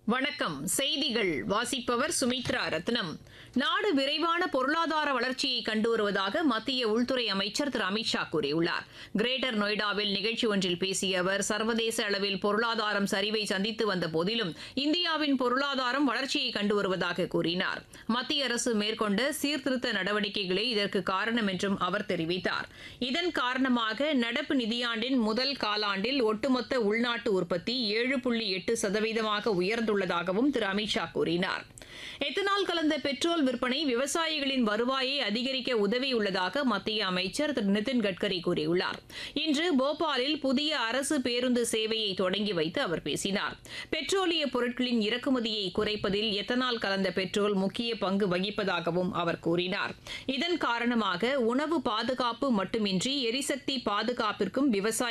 வணக்கம் செய்திகள் வாசிப்பவர் சுமித்ரா ரத்னம் நாடு விரைவான பொருளாதார வளர்ச்சியை கண்டு வருவதாக மத்திய உள்துறை அமைச்சர் திரு அமித்ஷா கூறியுள்ளார் கிரேட்டர் நொய்டாவில் நிகழ்ச்சி ஒன்றில் பேசிய அவர் சர்வதேச அளவில் பொருளாதாரம் சரிவை சந்தித்து வந்த போதிலும் இந்தியாவின் பொருளாதாரம் வளர்ச்சியை கண்டு வருவதாக கூறினார் மத்திய அரசு மேற்கொண்ட சீர்திருத்த நடவடிக்கைகளே இதற்கு காரணம் என்றும் அவர் தெரிவித்தார் இதன் காரணமாக நடப்பு நிதியாண்டின் முதல் காலாண்டில் ஒட்டுமொத்த உள்நாட்டு உற்பத்தி ஏழு புள்ளி எட்டு சதவீதமாக உயர்ந்துள்ளதாகவும் திரு அமித்ஷா கூறினார் எத்தனால் கலந்த பெட்ரோல் விற்பனை விவசாயிகளின் வருவாயை அதிகரிக்க உதவியுள்ளதாக மத்திய அமைச்சர் திரு நிதின் கட்கரி கூறியுள்ளார் இன்று போபாலில் புதிய அரசு பேருந்து சேவையை தொடங்கி வைத்து அவர் பேசினார் பெட்ரோலிய பொருட்களின் இறக்குமதியை குறைப்பதில் எத்தனால் கலந்த பெட்ரோல் முக்கிய பங்கு வகிப்பதாகவும் அவர் கூறினார் இதன் காரணமாக உணவு பாதுகாப்பு மட்டுமின்றி எரிசக்தி பாதுகாப்பிற்கும் விவசாய